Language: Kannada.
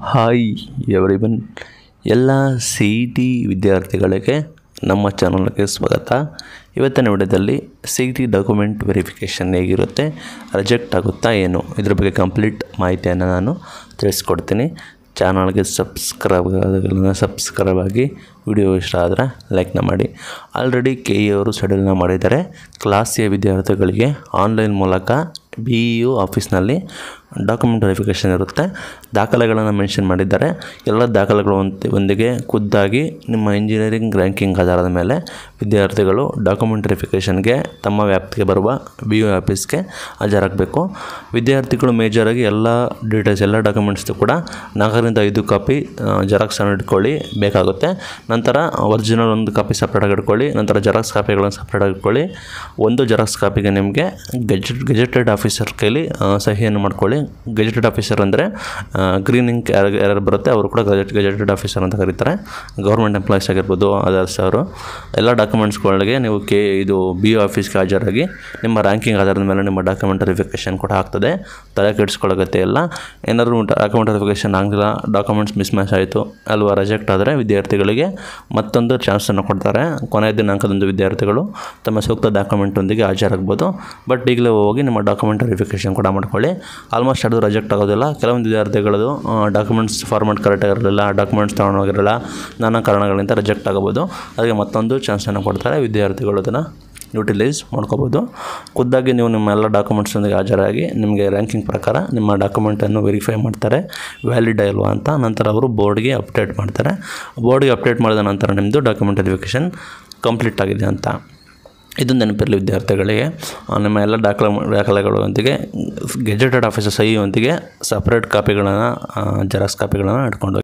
ಹಾಯ್ ಎವ್ರಿವನ್ ಎಲ್ಲ ಸಿ ಇ ಟಿ ವಿದ್ಯಾರ್ಥಿಗಳಿಗೆ ನಮ್ಮ ಚಾನಲ್ಗೆ ಸ್ವಾಗತ ಇವತ್ತಿನ ವಿಡಿಯೋದಲ್ಲಿ C E T document verification ಹೇಗಿರುತ್ತೆ ರಿಜೆಕ್ಟ್ ಆಗುತ್ತಾ ಏನು ಇದ್ರ ಬಗ್ಗೆ ಕಂಪ್ಲೀಟ್ ಮಾಹಿತಿಯನ್ನು ನಾನು ತಿಳಿಸ್ಕೊಡ್ತೀನಿ ಚಾನಲ್ಗೆ ಸಬ್ಸ್ಕ್ರೈಬ್ ಸಬ್ಸ್ಕ್ರೈಬ್ ಆಗಿ ವಿಡಿಯೋ ಇಷ್ಟ ಆದರೆ ಲೈಕ್ನ ಮಾಡಿ ಆಲ್ರೆಡಿ ಕೆ ಇ ಅವರು ಶೆಡ್ಯೂಲ್ನ ಮಾಡಿದ್ದಾರೆ ಕ್ಲಾಸ್ ಎ ವಿದ್ಯಾರ್ಥಿಗಳಿಗೆ ಆನ್ಲೈನ್ ಮೂಲಕ ಬಿ ಇ ಯು ಆಫೀಸ್ನಲ್ಲಿ ಡಾಕ್ಯುಮೆಂಟ್ ವೆರಿಫಿಕೇಷನ್ ಇರುತ್ತೆ ದಾಖಲೆಗಳನ್ನು ಮೆನ್ಷನ್ ಮಾಡಿದ್ದಾರೆ ಎಲ್ಲ ದಾಖಲೆಗಳು ಒಂದ್- ಒಂದಿಗೆ ಖುದ್ದಾಗಿ ನಿಮ್ಮ ಇಂಜಿನಿಯರಿಂಗ್ ರ್ಯಾಂಕಿಂಗ್ ಆಧಾರದ ಮೇಲೆ ವಿದ್ಯಾರ್ಥಿಗಳು ಡಾಕ್ಯುಮೆಂಟ್ ವೆರಿಫಿಕೇಷನ್ಗೆ ತಮ್ಮ ವ್ಯಾಪ್ತಿಗೆ ಬರುವ ಬಿ ಯು ಆಫೀಸ್ಗೆ ಹಾಜರಾಗಬೇಕು ವಿದ್ಯಾರ್ಥಿಗಳು ಮೇಜರಾಗಿ ಎಲ್ಲ ಡೀಟೇಲ್ಸ್ ಎಲ್ಲ ಡಾಕ್ಯುಮೆಂಟ್ಸ್ದು ಕೂಡ ನಾಲ್ಕರಿಂದ ಐದು ಕಾಪಿ ಜೆರಾಕ್ಸ್ ಅನ್ನು ಇಟ್ಕೊಳ್ಳಿ ಬೇಕಾಗುತ್ತೆ ನಂತರ ಒರಿಜಿನಲ್ ಒಂದು ಕಾಪಿ ಸಪ್ರೇಟಾಗಿ ಇಟ್ಕೊಳ್ಳಿ ನಂತರ ಜೆರಾಕ್ಸ್ ಕಾಪಿಗಳನ್ನು ಸಪ್ರೇಟಾಗಿ ಇಟ್ಕೊಳ್ಳಿ ಒಂದು ಜೆರಾಕ್ಸ್ ಕಾಪಿಗೆ ನಿಮಗೆ ಗೆಜೆಟ್ ಗೆಜೆಟೆಡ್ ಆಫೀಸರ್ ಕೈಲಿ ಆ, ಸಹಿಯನ್ನು ಮಾಡ್ಕೊಳ್ಳಿ ಗೆಜೆಟೆಡ್ ಆಫೀಸರ್ ಅಂದರೆ ಗ್ರೀನ್ ಇಂಕ್ ಯಾರು ಯಾರು ಬರುತ್ತೆ ಅವರು ಕೂಡ ಗೆಜೆಟ್ ಗೆಜೆಟೆಡ್ ಆಫೀಸರ್ ಅಂತ ಕರೀತಾರೆ ಗೌರ್ಮೆಂಟ್ ಎಂಪ್ಲಾಯೀಸ್ ಆಗಿರ್ಬೋದು ಅದರ್ಸ್ ಅವರು ಎಲ್ಲ ಡಾಕ್ಯುಮೆಂಟ್ಸ್ಗಳಿಗೆ ನೀವು ಕೆ ಇದು ಬಿ ಒ ಆಫೀಸ್ಗೆ ಹಾಜರಾಗಿ ನಿಮ್ಮ ರ್ಯಾಂಕಿಂಗ್ ಆಧಾರದ ಮೇಲೆ ನಿಮ್ಮ ಡಾಕ್ಯುಮೆಂಟ್ ವೆರಿಫಿಕೇಷನ್ ಕೂಡ ಆಗ್ತದೆ ತಲೆ ಕೆಡಿಸ್ಕೊಳ್ಳೋಗತ್ತೆ ಎಲ್ಲ ಏನಾದರೂ ಡಾಕ್ಯುಮೆಂಟ್ ವೆರಿಫಿಕೇಷನ್ ಆಗಲಿಲ್ಲ ಡಾಕ್ಯುಮೆಂಟ್ಸ್ ಮಿಸ್ ಮ್ಯಾಚ್ ಆಯಿತು ಅಲ್ವಾ ರಿಜೆಕ್ಟ್ ಆದರೆ ವಿದ್ಯಾರ್ಥಿಗಳಿಗೆ ಮತ್ತೊಂದು ಚಾನ್ಸನ್ನು ಕೊಡ್ತಾರೆ ಕೊನೆಯ ದಿನಾಂಕದಂದು ವಿದ್ಯಾರ್ಥಿಗಳು ತಮ್ಮ ಸೂಕ್ತ ಡಾಕ್ಯುಮೆಂಟೊಂದಿಗೆ ಹಾಜರಾಗ್ಬೋದು ಬಟ್ ಈಗಲೇ ಹೋಗಿ ನಿಮ್ಮ ಡಾಕ್ಯುಮೆಂಟ್ ವೆರಿಫಿಕೇಷನ್ ಕೂಡ ಮಾಡ್ಕೊಳ್ಳಿ ಆಲ್ಮೋಸ್ಟ್ ಅದು ರಿಜೆಕ್ಟ್ ಆಗೋದಿಲ್ಲ ಕೆಲವೊಂದು ವಿದ್ಯಾರ್ಥಿಗಳದು ಡಾಕ್ಯುಮೆಂಟ್ಸ್ ಫಾರ್ಮೆಟ್ ಕರೆಕ್ಟಾಗಿರಲಿಲ್ಲ ಡಾಕ್ಯುಮೆಂಟ್ಸ್ ತೊಗೊಂಡೋಗಿರಲ್ಲ ನಾನಾ ಕಾರಣಗಳಿಂದ ರಿಜೆಕ್ಟ್ ಆಗಬಹುದು ಅದಕ್ಕೆ ಮತ್ತೊಂದು ಚಾನ್ಸನ್ನು ಕೊಡ್ತಾರೆ ವಿದ್ಯಾರ್ಥಿಗಳು ಅದನ್ನು ಯುಟಿಲೈಸ್ ಮಾಡ್ಕೋಬೋದು ಖುದ್ದಾಗಿ ನೀವು ನಿಮ್ಮ ಎಲ್ಲ ಡಾಕ್ಯುಮೆಂಟ್ಸೊಂದಿಗೆ ಹಾಜರಾಗಿ ನಿಮಗೆ ರ್ಯಾಂಕಿಂಗ್ ಪ್ರಕಾರ ನಿಮ್ಮ ಡಾಕ್ಯುಮೆಂಟನ್ನು ವೆರಿಫೈ ಮಾಡ್ತಾರೆ ವ್ಯಾಲಿಡ್ ಇಲ್ವಾ ಅಂತ ನಂತರ ಅವರು ಬೋರ್ಡ್ಗೆ ಅಪ್ಡೇಟ್ ಮಾಡ್ತಾರೆ ಬೋರ್ಡ್ಗೆ ಅಪ್ಡೇಟ್ ಮಾಡಿದ ನಂತರ ನಿಮ್ಮದು ಡಾಕ್ಯುಮೆಂಟ್ ವೆರಿಫಿಕೇಷನ್ ಕಂಪ್ಲೀಟ್ ಆಗಿದೆ ಅಂತ ಇದು ನೆನಪಿರಲಿ ವಿದ್ಯಾರ್ಥಿಗಳಿಗೆ ಆ, ನಿಮ್ಮ ಎಲ್ಲ ದಾಖಲೆ ದಾಖಲೆಗಳೊಂದಿಗೆ ಗೆಜೆಟೆಡ್ ಆಫೀಸರ್ ಸಹಿಯೊಂದಿಗೆ ಸಪ್ರೇಟ್ ಕಾಪಿಗಳನ್ನು ಜೆರಾಕ್ಸ್ ಕಾಪಿಗಳನ್ನು ಇಟ್ಕೊಂಡು ಹೋಗಿ